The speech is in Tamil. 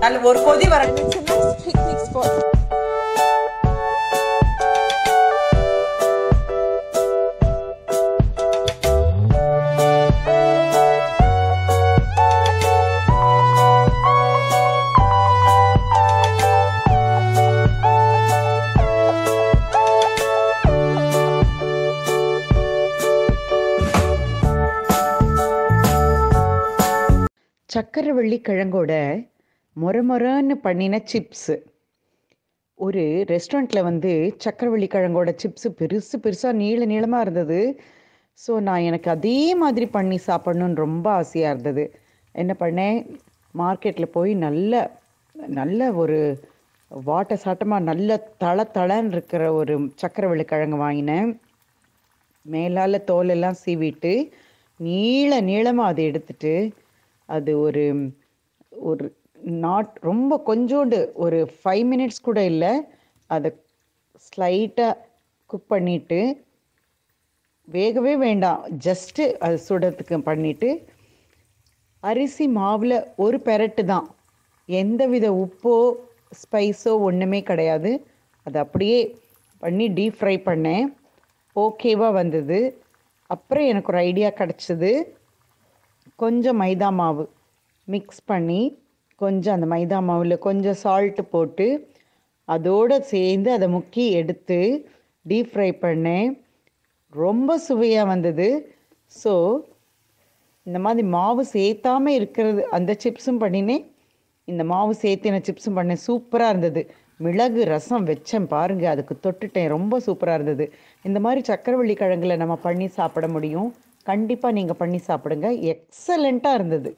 நல்ல ஒரு கொதி வர It's a nice picnic spot. சக்கரவள்ளி கிழங்கோட மொரமொரன்னு பண்ணின சிப்ஸு ஒரு ரெஸ்டாரண்ட்டில் வந்து சக்கரவள்ளி கிழங்கோட சிப்ஸு பெருசு பெருசாக நீள நீளமாக இருந்தது ஸோ நான் எனக்கு அதே மாதிரி பண்ணி சாப்பிடணுன்னு ரொம்ப ஆசையாக இருந்தது என்ன பண்ணேன் மார்க்கெட்டில் போய் நல்ல நல்ல ஒரு வாட்ட சாட்டமாக நல்ல தள தளன்னு இருக்கிற ஒரு சக்கரவள்ளி கிழங்கு வாங்கினேன் மேலால் தோலெல்லாம் சீவிட்டு நீள நீளமாக அதை எடுத்துட்டு அது ஒரு ஒரு நாட் ரொம்ப கொஞ்சோண்டு ஒரு ஃபைவ் மினிட்ஸ் கூட இல்லை அதை ஸ்லைட்டாக குக் பண்ணிவிட்டு வேகவே வேண்டாம் ஜஸ்ட்டு அது சுடத்துக்கு பண்ணிவிட்டு அரிசி மாவில் ஒரு பெரட்டு தான் எந்தவித உப்போ ஸ்பைஸோ ஒன்றுமே கிடையாது அது அப்படியே பண்ணி டீப் ஃப்ரை பண்ணேன் ஓகேவாக வந்தது அப்புறம் எனக்கு ஒரு ஐடியா கிடச்சிது கொஞ்சம் மைதா மாவு மிக்ஸ் பண்ணி கொஞ்சம் அந்த மைதா மாவில் கொஞ்சம் சால்ட்டு போட்டு அதோடு சேர்ந்து அதை முக்கி எடுத்து டீப் ஃப்ரை பண்ணேன் ரொம்ப சுவையாக வந்தது ஸோ இந்த மாதிரி மாவு சேர்த்தாம இருக்கிறது அந்த சிப்ஸும் பண்ணினேன் இந்த மாவு சேர்த்தின சிப்ஸும் பண்ணேன் சூப்பராக இருந்தது மிளகு ரசம் வச்சேன் பாருங்க அதுக்கு தொட்டுட்டேன் ரொம்ப சூப்பராக இருந்தது இந்த மாதிரி சக்கரவள்ளி கிழங்குல நம்ம பண்ணி சாப்பிட முடியும் கண்டிப்பாக நீங்கள் பண்ணி சாப்பிடுங்க எக்ஸலண்ட்டாக இருந்தது